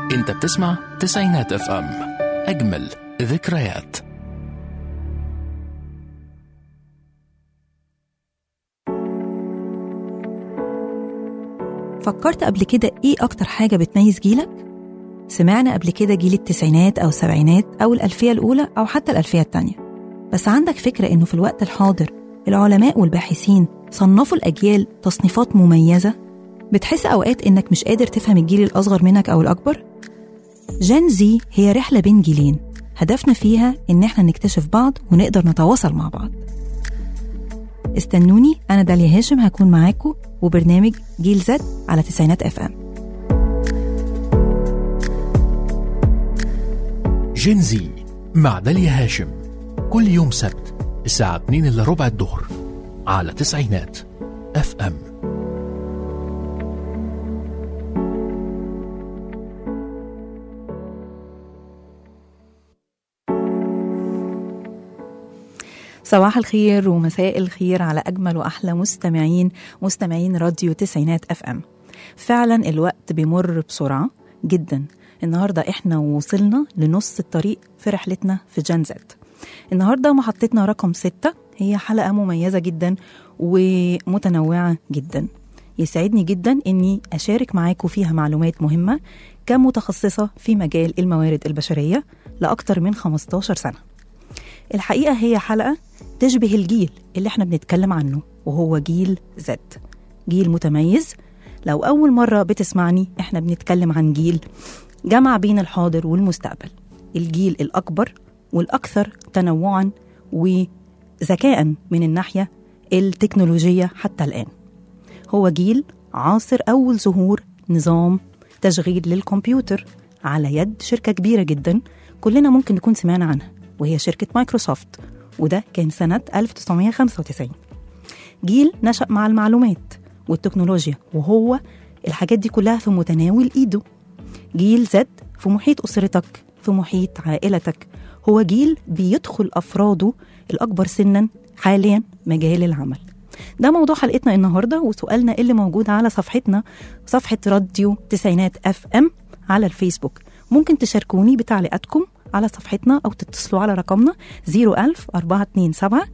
انت بتسمع تسعينات اف ام اجمل ذكريات فكرت قبل كده ايه اكتر حاجة بتميز جيلك؟ سمعنا قبل كده جيل التسعينات او السبعينات او الالفية الاولى او حتى الالفية التانية بس عندك فكرة انه في الوقت الحاضر العلماء والباحثين صنفوا الاجيال تصنيفات مميزة بتحس اوقات انك مش قادر تفهم الجيل الاصغر منك او الاكبر؟ جين زي هي رحلة بين جيلين هدفنا فيها ان احنا نكتشف بعض ونقدر نتواصل مع بعض استنوني انا داليا هاشم هكون معاكم وبرنامج جيل زد على تسعينات اف ام جينزي مع داليا هاشم كل يوم سبت الساعة 2 إلا ربع الظهر على تسعينات اف ام صباح الخير ومساء الخير على أجمل وأحلى مستمعين مستمعين راديو تسعينات اف ام فعلا الوقت بيمر بسرعة جدا النهاردة احنا وصلنا لنص الطريق في رحلتنا في جان زد النهاردة محطتنا رقم ستة هي حلقة مميزة جدا ومتنوعة جدا يسعدني جدا اني اشارك معاكم فيها معلومات مهمة كمتخصصة في مجال الموارد البشرية لأكثر من 15 سنة الحقيقة هي حلقة تشبه الجيل اللي احنا بنتكلم عنه وهو جيل زد جيل متميز لو أول مرة بتسمعني احنا بنتكلم عن جيل جمع بين الحاضر والمستقبل الجيل الأكبر والأكثر تنوعا وذكاء من الناحية التكنولوجية حتى الآن هو جيل عاصر أول ظهور نظام تشغيل للكمبيوتر على يد شركة كبيرة جدا كلنا ممكن نكون سمعنا عنها وهي شركة مايكروسوفت وده كان سنة 1995 جيل نشأ مع المعلومات والتكنولوجيا وهو الحاجات دي كلها في متناول إيده جيل زد في محيط أسرتك في محيط عائلتك هو جيل بيدخل أفراده الأكبر سنا حاليا مجال العمل ده موضوع حلقتنا النهارده وسؤالنا اللي موجود على صفحتنا صفحة راديو تسعينات اف ام على الفيسبوك ممكن تشاركوني بتعليقاتكم على صفحتنا أو تتصلوا على رقمنا 01000 427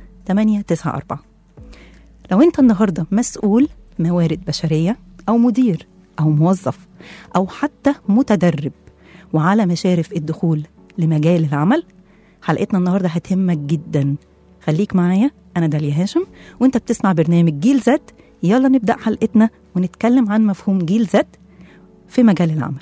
894 لو أنت النهاردة مسؤول موارد بشرية أو مدير أو موظف أو حتى متدرب وعلى مشارف الدخول لمجال العمل حلقتنا النهاردة هتهمك جدا خليك معايا أنا داليا هاشم وأنت بتسمع برنامج جيل زد يلا نبدأ حلقتنا ونتكلم عن مفهوم جيل زد في مجال العمل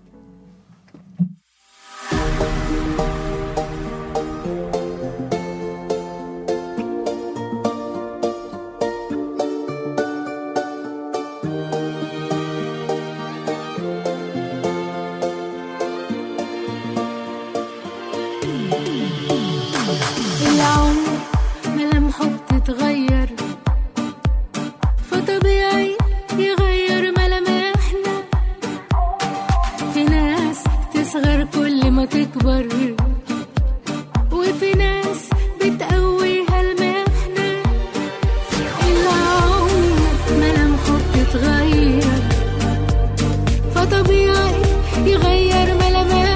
العمر ملامحه بتتغير فطبيعي يغير ملامحنا في ناس تصغر كل ما تكبر وفي ناس بتقويها المحنة العمر ملامحه بتتغير فطبيعي يغير ملامحنا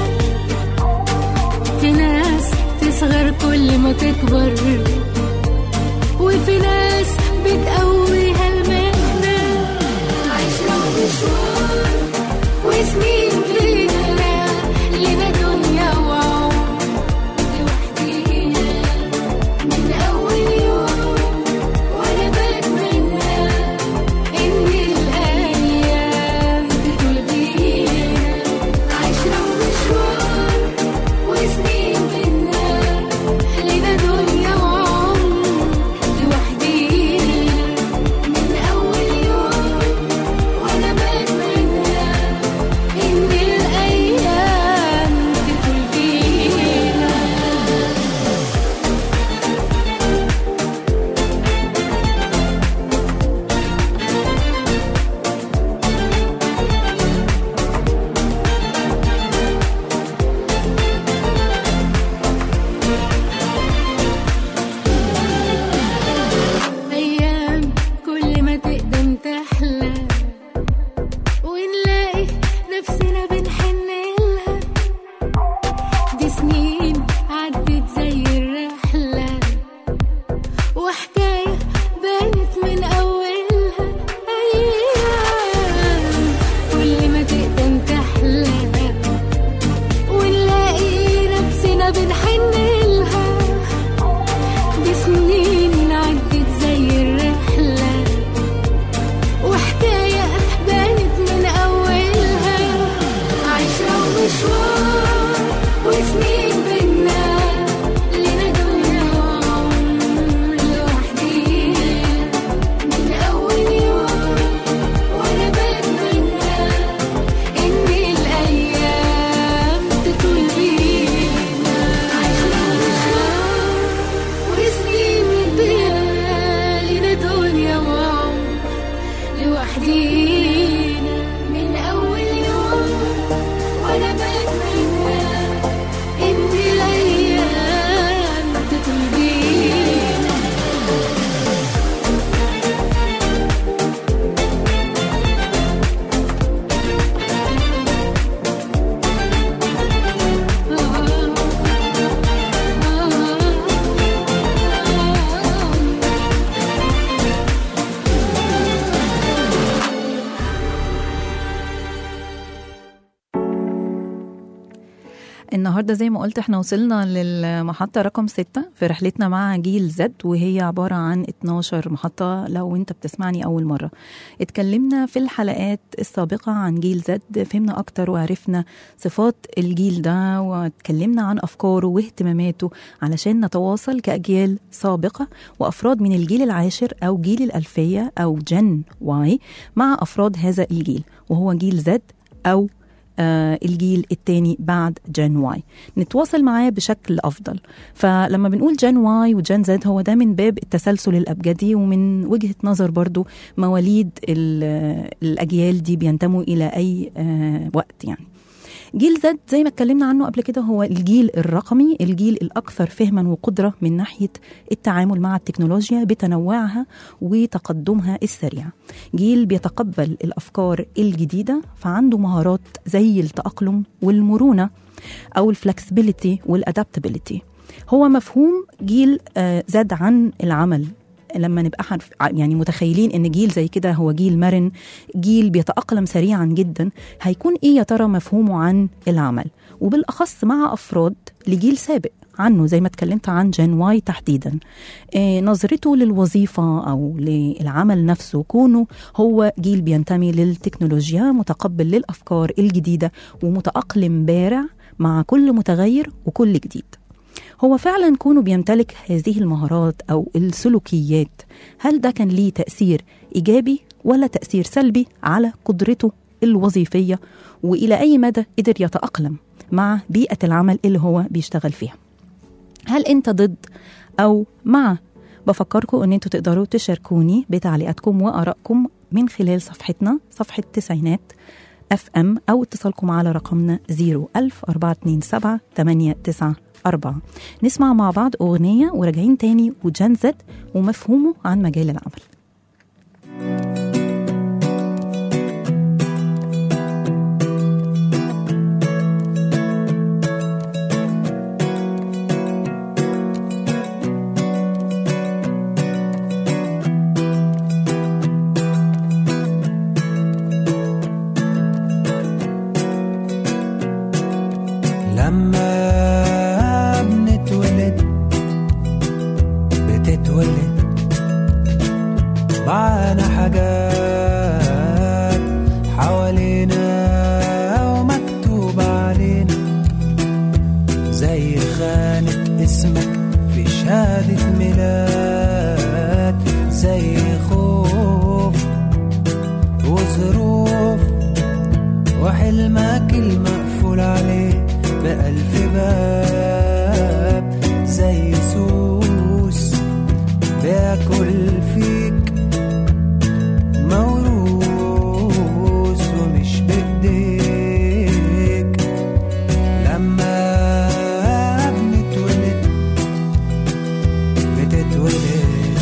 في ناس تصغر كل ما تكبر وفي ناس بتقويها المهنة عشرة ومشوار وسنين فينا لنا دنيا وعمر لوحدينا من أول يوم وأنا بتمنى إن الأيام تدول بينا عشرة ومشوار وسنين بينا لنا دنيا وعمر لوحدينا من لوحدينا من أول يوم وأنا بتمنى إن الأيام تطول بينا النهارده زي ما قلت احنا وصلنا للمحطة رقم ستة في رحلتنا مع جيل زد وهي عبارة عن 12 محطة لو انت بتسمعني أول مرة اتكلمنا في الحلقات السابقة عن جيل زد فهمنا أكتر وعرفنا صفات الجيل ده واتكلمنا عن أفكاره واهتماماته علشان نتواصل كأجيال سابقة وأفراد من الجيل العاشر أو جيل الألفية أو جن واي مع أفراد هذا الجيل وهو جيل زد أو آه الجيل الثاني بعد جن واي نتواصل معاه بشكل افضل فلما بنقول جن واي وجن زد هو ده من باب التسلسل الابجدي ومن وجهه نظر برضو مواليد ال- الاجيال دي بينتموا الى اي آه وقت يعني جيل زد زي ما اتكلمنا عنه قبل كده هو الجيل الرقمي الجيل الأكثر فهما وقدرة من ناحية التعامل مع التكنولوجيا بتنوعها وتقدمها السريع جيل بيتقبل الأفكار الجديدة فعنده مهارات زي التأقلم والمرونة أو الفلكسبيليتي والأدابتابيليتي هو مفهوم جيل آه، زاد عن العمل لما نبقى حرف يعني متخيلين ان جيل زي كده هو جيل مرن جيل بيتأقلم سريعا جدا هيكون ايه يا ترى مفهومه عن العمل وبالاخص مع افراد لجيل سابق عنه زي ما اتكلمت عن جين واي تحديدا إيه نظرته للوظيفة أو للعمل نفسه كونه هو جيل بينتمي للتكنولوجيا متقبل للأفكار الجديدة ومتأقلم بارع مع كل متغير وكل جديد هو فعلا كونه بيمتلك هذه المهارات او السلوكيات هل ده كان ليه تاثير ايجابي ولا تاثير سلبي على قدرته الوظيفيه والى اي مدى قدر يتاقلم مع بيئه العمل اللي هو بيشتغل فيها هل انت ضد او مع بفكركم ان انتوا تقدروا تشاركوني بتعليقاتكم وارائكم من خلال صفحتنا صفحه تسعينات اف ام او اتصالكم على رقمنا 01000 427 894 نسمع مع بعض اغنيه وراجعين تاني وجنزت ومفهومه عن مجال العمل لما بنتولد بتتولد معانا حاجات حوالينا ومكتوب علينا زي خانة اسمك في شهادة ميلاد زي خوف وظروف وحلمك المقفول عليه بألف باب زي سوس بياكل فيك موروث ومش بإيديك لما بنتولد بتتولد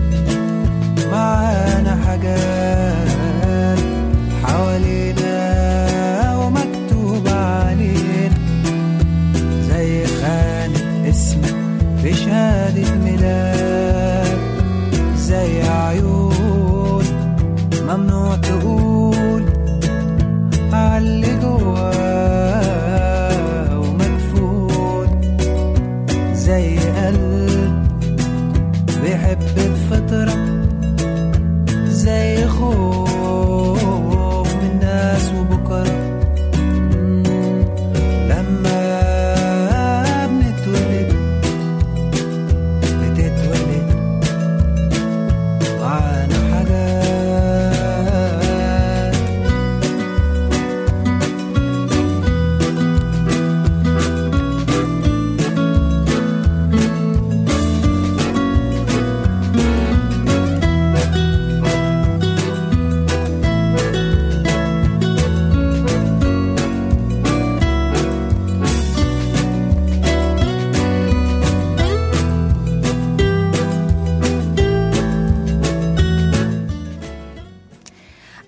معانا حاجات حوالينا ومكتوب علينا زي خانة اسمك في شهادة ميلاد زي عيون ممنوع تقول عاللي جواه ومدفون زي قلب بيحب بفطرة زي خوف من ناس وبكرة لما بنتولد بتتولد معانا حاجات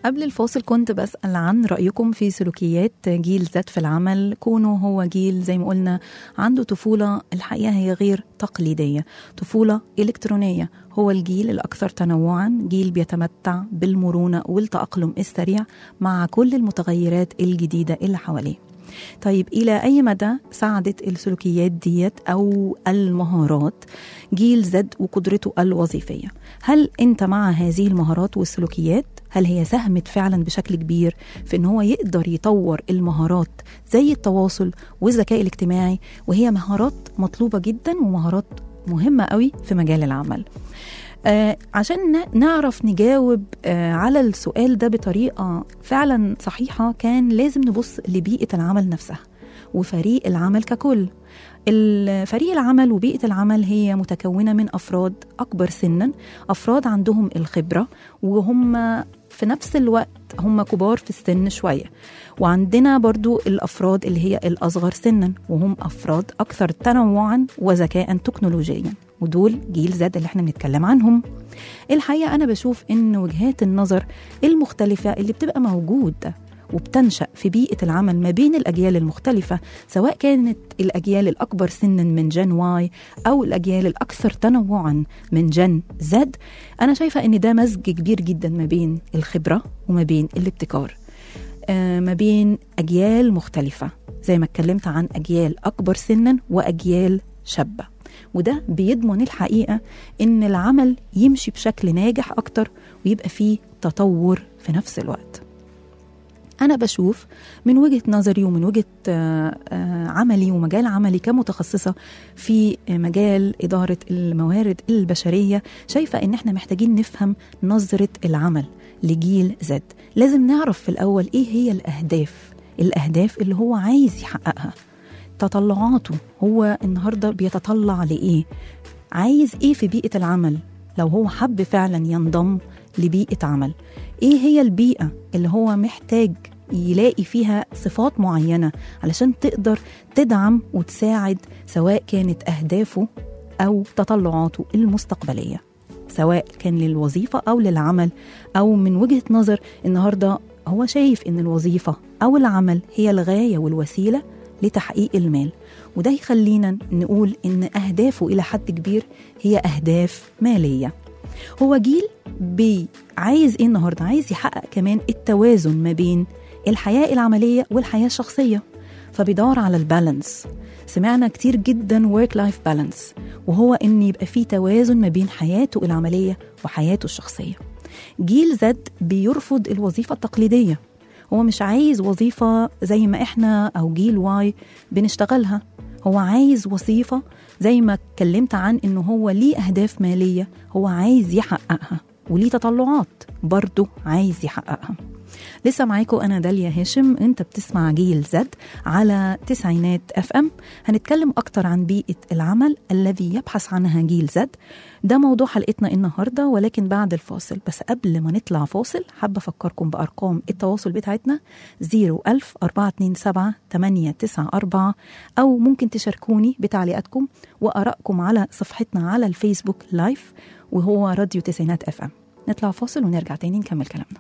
قبل الفاصل كنت بسأل عن رأيكم في سلوكيات جيل زد في العمل كونه هو جيل زي ما قلنا عنده طفولة الحقيقة هي غير تقليدية طفولة إلكترونية هو الجيل الأكثر تنوعا جيل بيتمتع بالمرونة والتأقلم السريع مع كل المتغيرات الجديدة اللي حواليه طيب إلى أي مدى ساعدت السلوكيات ديت أو المهارات جيل زد وقدرته الوظيفية هل أنت مع هذه المهارات والسلوكيات هل هي ساهمت فعلا بشكل كبير في ان هو يقدر يطور المهارات زي التواصل والذكاء الاجتماعي وهي مهارات مطلوبة جدا ومهارات مهمة قوي في مجال العمل آه عشان ن- نعرف نجاوب آه على السؤال ده بطريقة فعلا صحيحة كان لازم نبص لبيئة العمل نفسها وفريق العمل ككل ال- فريق العمل وبيئة العمل هي متكونة من أفراد أكبر سنا أفراد عندهم الخبرة وهم في نفس الوقت هم كبار في السن شوية وعندنا برضو الأفراد اللي هي الأصغر سنا وهم أفراد أكثر تنوعا وذكاء تكنولوجيا ودول جيل زاد اللي احنا بنتكلم عنهم الحقيقة أنا بشوف إن وجهات النظر المختلفة اللي بتبقى موجودة وبتنشأ في بيئة العمل ما بين الأجيال المختلفة سواء كانت الأجيال الأكبر سنا من جن واي أو الأجيال الأكثر تنوعا من جن زد أنا شايفة إن ده مزج كبير جدا ما بين الخبرة وما بين الابتكار آه، ما بين أجيال مختلفة زي ما اتكلمت عن أجيال أكبر سنا وأجيال شابة وده بيضمن الحقيقة إن العمل يمشي بشكل ناجح أكتر ويبقى فيه تطور في نفس الوقت أنا بشوف من وجهة نظري ومن وجهة آه، آه، عملي ومجال عملي كمتخصصة في مجال إدارة الموارد البشرية شايفة إن إحنا محتاجين نفهم نظرة العمل لجيل زد لازم نعرف في الأول إيه هي الأهداف الأهداف اللي هو عايز يحققها تطلعاته هو النهاردة بيتطلع لإيه عايز إيه في بيئة العمل لو هو حب فعلا ينضم لبيئة عمل ايه هي البيئة اللي هو محتاج يلاقي فيها صفات معينة علشان تقدر تدعم وتساعد سواء كانت أهدافه أو تطلعاته المستقبلية سواء كان للوظيفة أو للعمل أو من وجهة نظر النهاردة هو شايف إن الوظيفة أو العمل هي الغاية والوسيلة لتحقيق المال وده يخلينا نقول إن أهدافه إلى حد كبير هي أهداف مالية هو جيل بي عايز ايه النهارده عايز يحقق كمان التوازن ما بين الحياه العمليه والحياه الشخصيه فبيدور على البالانس سمعنا كتير جدا ورك لايف بالانس وهو ان يبقى في توازن ما بين حياته العمليه وحياته الشخصيه جيل زد بيرفض الوظيفه التقليديه هو مش عايز وظيفه زي ما احنا او جيل واي بنشتغلها هو عايز وظيفه زي ما اتكلمت عن انه هو ليه اهداف ماليه هو عايز يحققها وليه تطلعات برضه عايز يحققها لسه معاكم انا داليا هاشم انت بتسمع جيل زد على تسعينات اف ام هنتكلم اكتر عن بيئه العمل الذي يبحث عنها جيل زد ده موضوع حلقتنا النهارده ولكن بعد الفاصل بس قبل ما نطلع فاصل حابه افكركم بارقام التواصل بتاعتنا 01000 427 894 او ممكن تشاركوني بتعليقاتكم وارائكم على صفحتنا على الفيسبوك لايف وهو راديو تسعينات اف ام نطلع فاصل ونرجع تاني نكمل كلامنا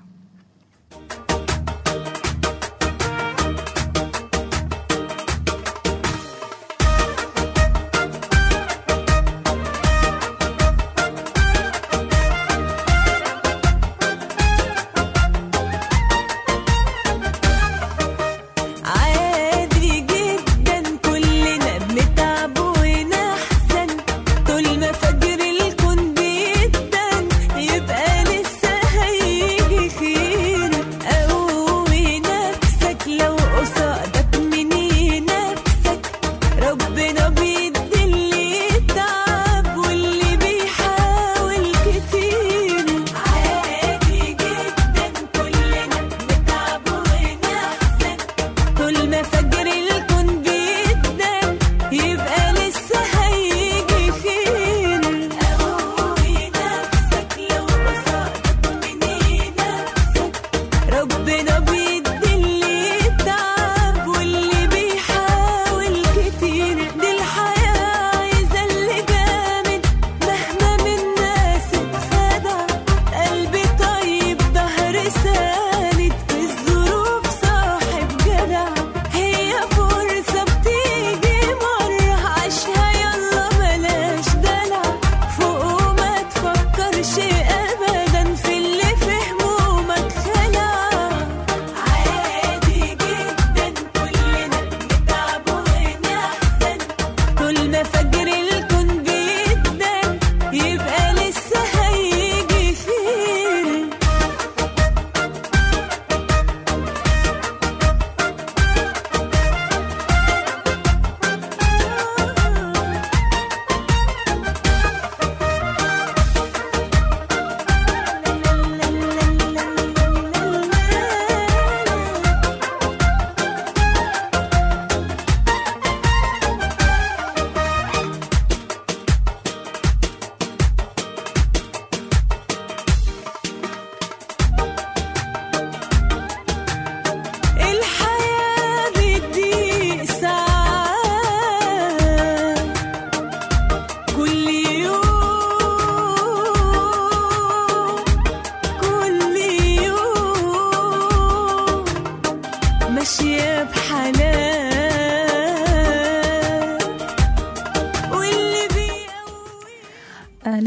عادي جدا كلنا بنتعب ونحزن طول ما فجر الكون بيدن يبقى لسه هيجي خير قوي نفسك لو قصادك مين ينافسك ربنا بيدي اللي يتعب واللي بيحاول كتير عادي جدا كلنا بنتعب ونحزن طول ما فجر الكون بيدن يبقى لسه هيجي خير قوي نفسك لو قصادك مين ينافسك ربنا بيدي اللي يتعب واللي بيحاول كتير دي الحياة عايزة اللي جامد مهما من ناس اتخدع قلبي طيب ظهر سالك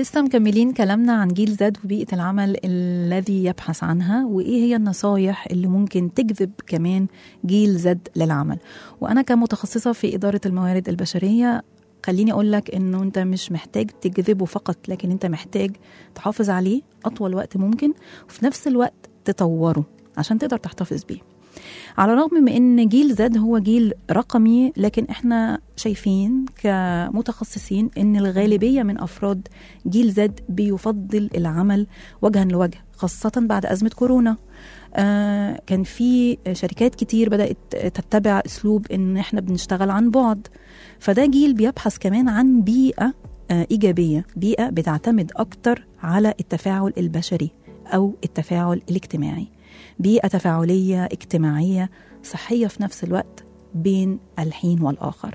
لسه مكملين كلامنا عن جيل زد وبيئة العمل الذي يبحث عنها وإيه هي النصايح اللي ممكن تجذب كمان جيل زد للعمل وأنا كمتخصصة في إدارة الموارد البشرية خليني أقول لك إنه أنت مش محتاج تجذبه فقط لكن أنت محتاج تحافظ عليه أطول وقت ممكن وفي نفس الوقت تطوره عشان تقدر تحتفظ بيه على الرغم من ان جيل زد هو جيل رقمي لكن احنا شايفين كمتخصصين ان الغالبيه من افراد جيل زد بيفضل العمل وجها لوجه خاصه بعد ازمه كورونا آه كان في شركات كتير بدات تتبع اسلوب ان احنا بنشتغل عن بعد فده جيل بيبحث كمان عن بيئه آه ايجابيه بيئه بتعتمد اكتر على التفاعل البشري او التفاعل الاجتماعي بيئة تفاعلية اجتماعية صحية في نفس الوقت بين الحين والآخر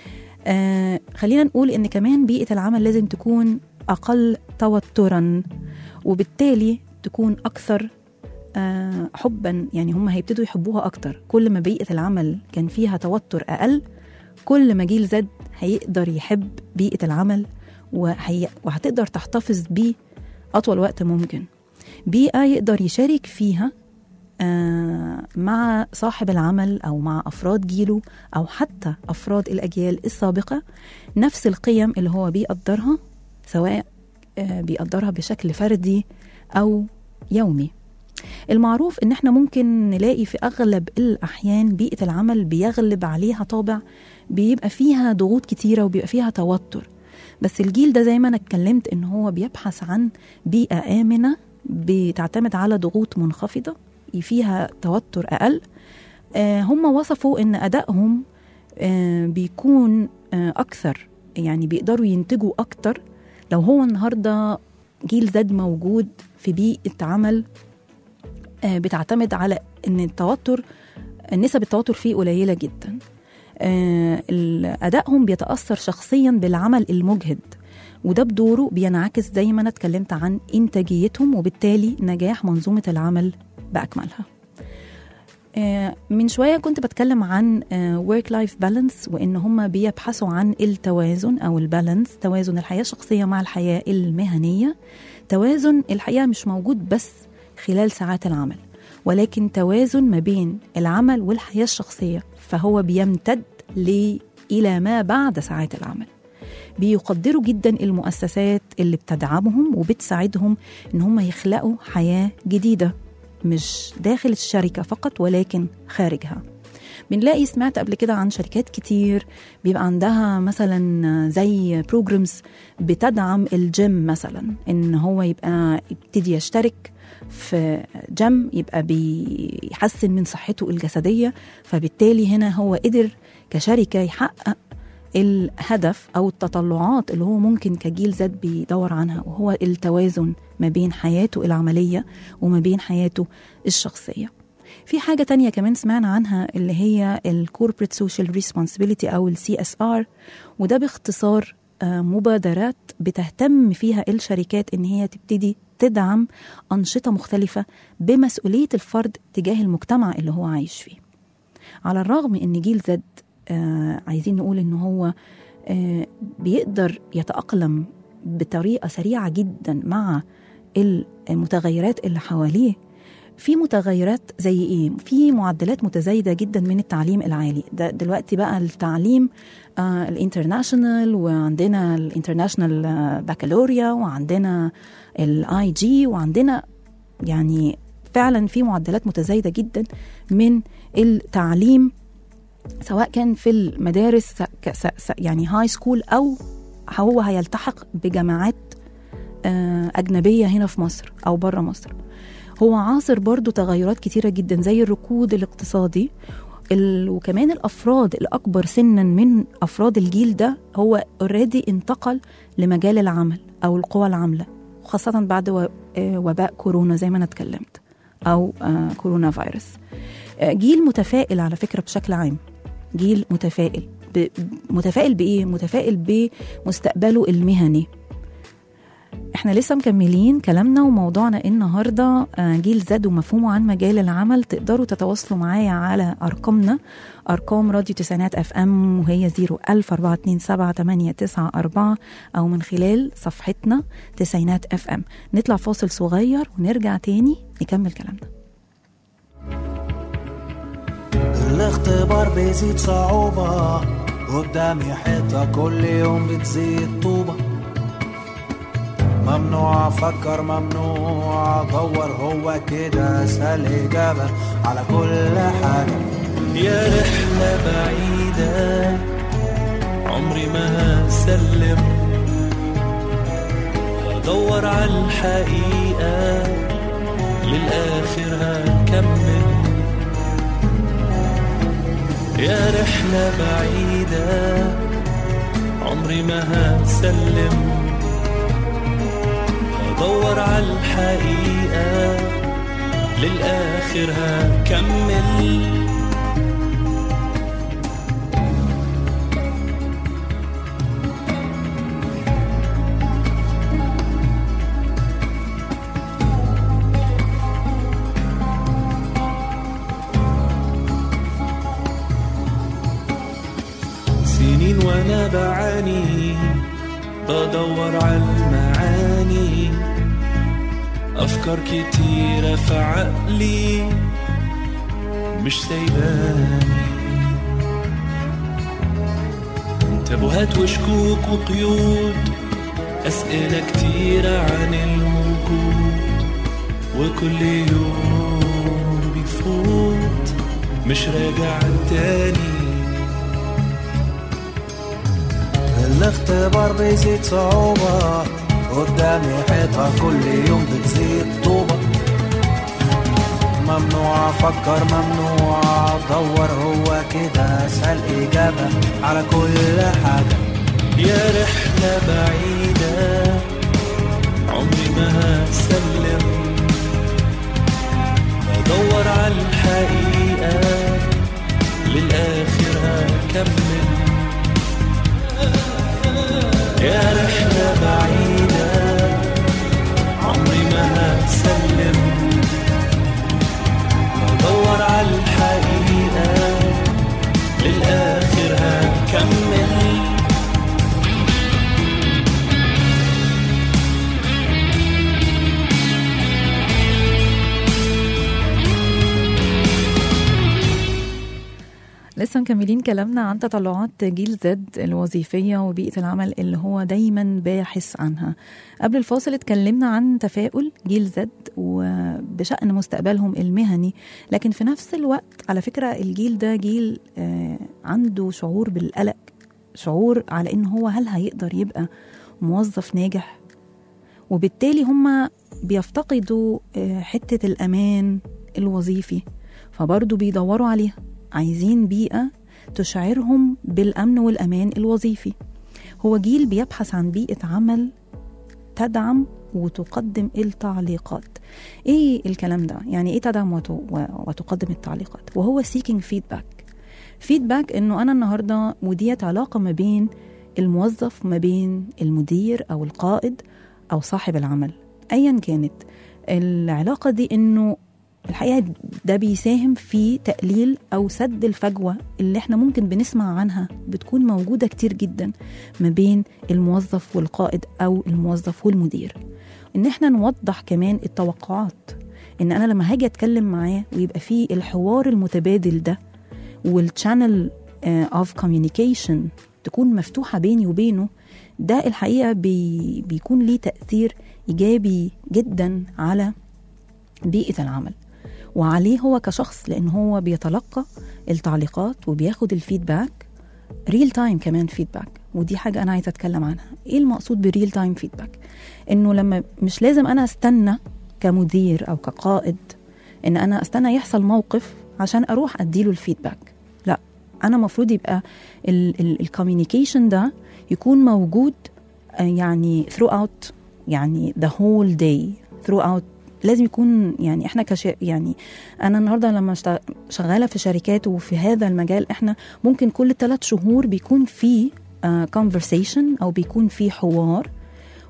آه خلينا نقول إن كمان بيئة العمل لازم تكون أقل توترا وبالتالي تكون أكثر آه حبا يعني هم هيبتدوا يحبوها أكتر كل ما بيئة العمل كان فيها توتر أقل كل ما جيل زد هيقدر يحب بيئة العمل وهي وهتقدر تحتفظ بيه أطول وقت ممكن بيئة يقدر يشارك فيها آه، مع صاحب العمل أو مع أفراد جيله أو حتى أفراد الأجيال السابقة نفس القيم اللي هو بيقدرها سواء آه، بيقدرها بشكل فردي أو يومي المعروف ان احنا ممكن نلاقي في اغلب الاحيان بيئه العمل بيغلب عليها طابع بيبقى فيها ضغوط كتيره وبيبقى فيها توتر بس الجيل ده زي ما انا اتكلمت ان هو بيبحث عن بيئه امنه بتعتمد على ضغوط منخفضه فيها توتر اقل آه، هم وصفوا ان ادائهم آه، بيكون آه، اكثر يعني بيقدروا ينتجوا اكتر لو هو النهارده جيل زد موجود في بيئه عمل آه، بتعتمد على ان التوتر نسب التوتر فيه قليله جدا آه، ال- ادائهم بيتاثر شخصيا بالعمل المجهد وده بدوره بينعكس زي ما انا اتكلمت عن انتاجيتهم وبالتالي نجاح منظومه العمل باكملها آه، من شويه كنت بتكلم عن ورك لايف بالانس وان هم بيبحثوا عن التوازن او البالانس توازن الحياه الشخصيه مع الحياه المهنيه توازن الحقيقه مش موجود بس خلال ساعات العمل ولكن توازن ما بين العمل والحياه الشخصيه فهو بيمتد ل الى ما بعد ساعات العمل بيقدروا جدا المؤسسات اللي بتدعمهم وبتساعدهم ان هم يخلقوا حياه جديده مش داخل الشركه فقط ولكن خارجها بنلاقي سمعت قبل كده عن شركات كتير بيبقى عندها مثلا زي بروجرامز بتدعم الجيم مثلا ان هو يبقى يبتدي يشترك في جيم يبقى بيحسن من صحته الجسديه فبالتالي هنا هو قدر كشركه يحقق الهدف او التطلعات اللي هو ممكن كجيل زد بيدور عنها وهو التوازن ما بين حياته العمليه وما بين حياته الشخصيه في حاجة تانية كمان سمعنا عنها اللي هي الكوربريت سوشيال ريسبونسبيلتي أو السي اس ار وده باختصار آه، مبادرات بتهتم فيها الشركات إن هي تبتدي تدعم أنشطة مختلفة بمسؤولية الفرد تجاه المجتمع اللي هو عايش فيه على الرغم إن جيل زد آه عايزين نقول إن هو آه بيقدر يتأقلم بطريقة سريعة جدا مع المتغيرات اللي حواليه في متغيرات زي ايه في معدلات متزايده جدا من التعليم العالي ده دلوقتي بقى التعليم آه الانترناشونال وعندنا الانترناشونال آه بكالوريا وعندنا الاي جي وعندنا يعني فعلا في معدلات متزايده جدا من التعليم سواء كان في المدارس س- ك- س- س- يعني هاي سكول او هو هيلتحق بجامعات آه، أجنبية هنا في مصر أو بره مصر هو عاصر برضو تغيرات كتيرة جدا زي الركود الاقتصادي ال... وكمان الأفراد الأكبر سنا من أفراد الجيل ده هو اوريدي انتقل لمجال العمل أو القوى العاملة خاصة بعد و... آه، وباء كورونا زي ما أنا اتكلمت أو آه، كورونا فيروس آه، جيل متفائل على فكرة بشكل عام جيل متفائل ب... متفائل بإيه؟ متفائل بمستقبله المهني احنا لسه مكملين كلامنا وموضوعنا النهارده آه، جيل زد ومفهومه عن مجال العمل تقدروا تتواصلوا معايا على ارقامنا ارقام راديو تسعينات اف ام وهي 01427 او من خلال صفحتنا تسعينات اف ام نطلع فاصل صغير ونرجع تاني نكمل كلامنا الاختبار بيزيد صعوبة قدامي حيطة كل يوم بتزيد طوبة ممنوع افكر ممنوع ادور هو كده اسهل اجابة على كل حاجة يا رحلة بعيدة عمري ما هسلم هدور على الحقيقة للآخر هكمل يا رحلة بعيدة عمري ما هسلم هدور على الحقيقة للآخر هكمل سنين وانا بعاني بدور على المعاني افكار كتيرة في عقلي مش سايباني تبهات وشكوك وقيود اسئلة كتيرة عن الوجود وكل يوم بيفوت مش راجع تاني الاختبار بيزيد صعوبة قدامي حيطة كل يوم بتزيد طوبة ممنوع افكر ممنوع ادور هو كده اسهل اجابة على كل حاجة يا رحلة بعيدة عمري ما هسلم بدور على الحقيقة للآخر هكمل يا رحلة بعيدة عمري ما هسلم بدور على الحقيقة للآخر هكمل لسه مكملين كلامنا عن تطلعات جيل زد الوظيفية وبيئة العمل اللي هو دايما باحث عنها قبل الفاصل اتكلمنا عن تفاؤل جيل زد وبشأن مستقبلهم المهني لكن في نفس الوقت على فكرة الجيل ده جيل آه، عنده شعور بالقلق شعور على ان هو هل هيقدر يبقى موظف ناجح وبالتالي هم بيفتقدوا آه، حتة الأمان الوظيفي فبرضه بيدوروا عليها عايزين بيئة تشعرهم بالأمن والأمان الوظيفي هو جيل بيبحث عن بيئة عمل تدعم وتقدم التعليقات ايه الكلام ده يعني ايه تدعم وت- و- وتقدم التعليقات وهو seeking feedback فيدباك انه انا النهارده وديت علاقه ما بين الموظف ما بين المدير او القائد او صاحب العمل ايا كانت العلاقه دي انه الحقيقه ده بيساهم في تقليل او سد الفجوه اللي احنا ممكن بنسمع عنها بتكون موجوده كتير جدا ما بين الموظف والقائد او الموظف والمدير ان احنا نوضح كمان التوقعات ان انا لما هاجي اتكلم معاه ويبقى فيه الحوار المتبادل ده والشانل اوف كوميونيكيشن تكون مفتوحه بيني وبينه ده الحقيقه بي بيكون ليه تاثير ايجابي جدا على بيئه العمل وعليه هو كشخص لان هو بيتلقى التعليقات وبياخد الفيدباك ريل تايم كمان فيدباك ودي حاجه انا عايزه اتكلم عنها ايه المقصود بالريل تايم فيدباك انه لما مش لازم انا استنى كمدير او كقائد ان انا استنى يحصل موقف عشان اروح اديله الفيدباك لا انا المفروض يبقى الكوميونيكيشن ده يكون موجود آه، يعني throughout يعني the whole day throughout لازم يكون يعني احنا كش يعني انا النهارده لما اشت- شغاله في شركات وفي هذا المجال احنا ممكن كل ثلاث شهور بيكون في كونفرسيشن او بيكون في حوار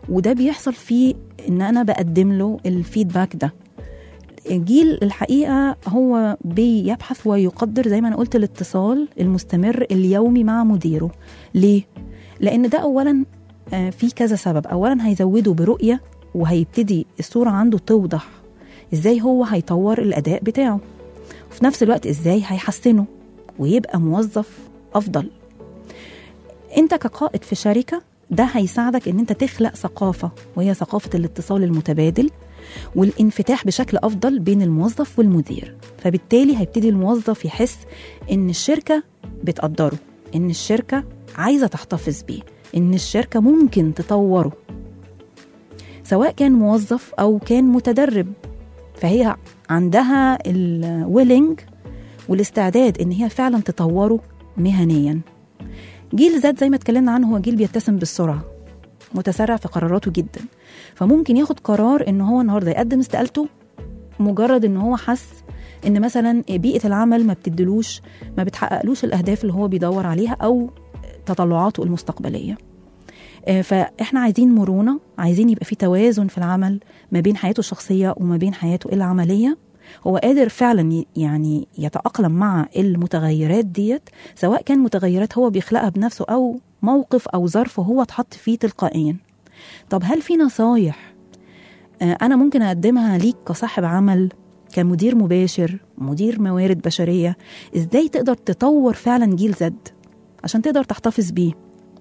وده بيحصل فيه ان انا بقدم له الفيدباك ده الجيل الحقيقه هو بيبحث ويقدر زي ما انا قلت الاتصال المستمر اليومي مع مديره ليه لان ده اولا آه، في كذا سبب اولا هيزوده برؤيه وهيبتدي الصوره عنده توضح ازاي هو هيطور الاداء بتاعه وفي نفس الوقت ازاي هيحسنه ويبقى موظف افضل انت كقائد في شركه ده هيساعدك ان انت تخلق ثقافه وهي ثقافه الاتصال المتبادل والانفتاح بشكل افضل بين الموظف والمدير فبالتالي هيبتدي الموظف يحس ان الشركه بتقدره ان الشركه عايزه تحتفظ بيه ان الشركه ممكن تطوره سواء كان موظف او كان متدرب فهي عندها الويلنج والاستعداد ان هي فعلا تطوره مهنيا جيل زد زي ما اتكلمنا عنه هو جيل بيتسم بالسرعه متسرع في قراراته جدا فممكن ياخد قرار ان هو النهارده يقدم استقالته مجرد ان هو حس ان مثلا بيئه العمل ما بتدلوش ما بتحققلوش الاهداف اللي هو بيدور عليها او تطلعاته المستقبليه آه، فاحنا عايزين مرونه عايزين يبقى في توازن في العمل ما بين حياته الشخصيه وما بين حياته العمليه هو قادر فعلا ي- يعني يتأقلم مع المتغيرات ديت سواء كان متغيرات هو بيخلقها بنفسه أو موقف أو ظرف هو اتحط فيه تلقائيا طب هل في نصايح آه، أنا ممكن أقدمها ليك كصاحب عمل كمدير مباشر مدير موارد بشرية إزاي تقدر تطور فعلا جيل زد عشان تقدر تحتفظ بيه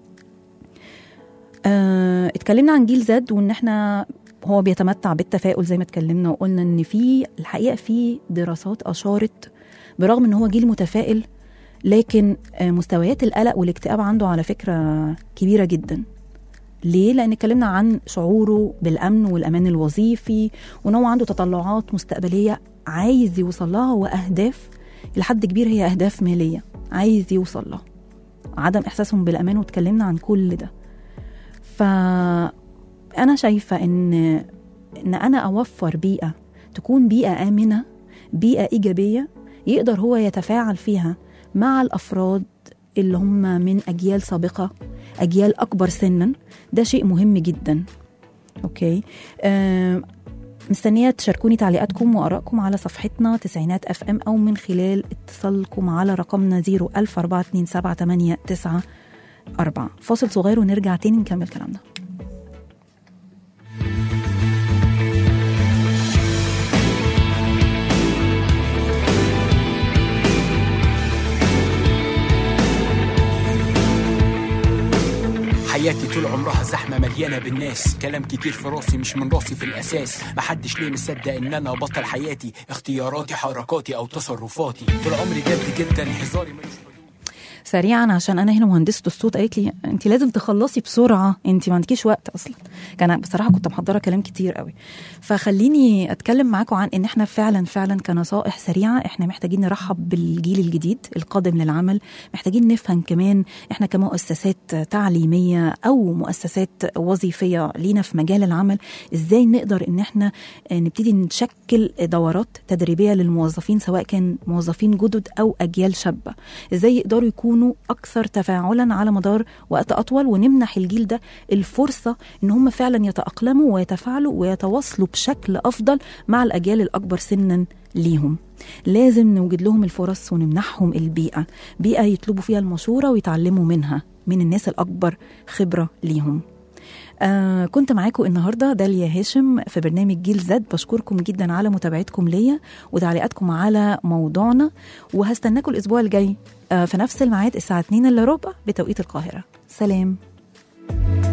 آه، اتكلمنا عن جيل زد وان احنا هو بيتمتع بالتفاؤل زي ما اتكلمنا وقلنا ان في الحقيقه في دراسات اشارت برغم ان هو جيل متفائل لكن آه، مستويات القلق والاكتئاب عنده على فكره كبيره جدا ليه؟ لأن اتكلمنا عن شعوره بالأمن والأمان الوظيفي وإن هو عنده تطلعات مستقبلية عايز يوصل لها وأهداف لحد كبير هي أهداف مالية عايز يوصل لها عدم إحساسهم بالأمان واتكلمنا عن كل ده فأنا شايفة إن إن أنا أوفر بيئة تكون بيئة آمنة بيئة إيجابية يقدر هو يتفاعل فيها مع الأفراد اللي هم من أجيال سابقة أجيال أكبر سنا ده شيء مهم جدا أوكي آه مستنية تشاركوني تعليقاتكم وآرائكم على صفحتنا تسعينات اف ام أو من خلال اتصالكم على رقمنا 0142789 أربعة فاصل صغير ونرجع تاني نكمل كلامنا حياتي طول عمرها زحمة مليانة بالناس كلام كتير في راسي مش من راسي في الأساس محدش ليه مصدق إن أنا بطل حياتي اختياراتي حركاتي أو تصرفاتي طول عمري جد جدا هزاري ملوش حدود سريعا عشان انا هنا مهندسه الصوت قالت لي انت لازم تخلصي بسرعه انت ما عندكيش وقت اصلا كان بصراحه كنت محضره كلام كتير قوي فخليني اتكلم معاكم عن ان احنا فعلا فعلا كنصائح سريعه احنا محتاجين نرحب بالجيل الجديد القادم للعمل محتاجين نفهم كمان احنا كمؤسسات تعليميه او مؤسسات وظيفيه لينا في مجال العمل ازاي نقدر ان احنا نبتدي نشكل دورات تدريبيه للموظفين سواء كان موظفين جدد او اجيال شابه ازاي يقدروا يكونوا اكثر تفاعلا على مدار وقت اطول ونمنح الجيل ده الفرصه ان هم فعلا يتاقلموا ويتفاعلوا ويتواصلوا بشكل افضل مع الاجيال الاكبر سنا ليهم لازم نوجد لهم الفرص ونمنحهم البيئه بيئه يطلبوا فيها المشوره ويتعلموا منها من الناس الاكبر خبره ليهم آه كنت معاكم النهارده داليا هاشم في برنامج جيل زد بشكركم جدا على متابعتكم ليا وتعليقاتكم على موضوعنا وهستناكم الاسبوع الجاي آه في نفس الميعاد الساعه 2 الا ربع بتوقيت القاهره سلام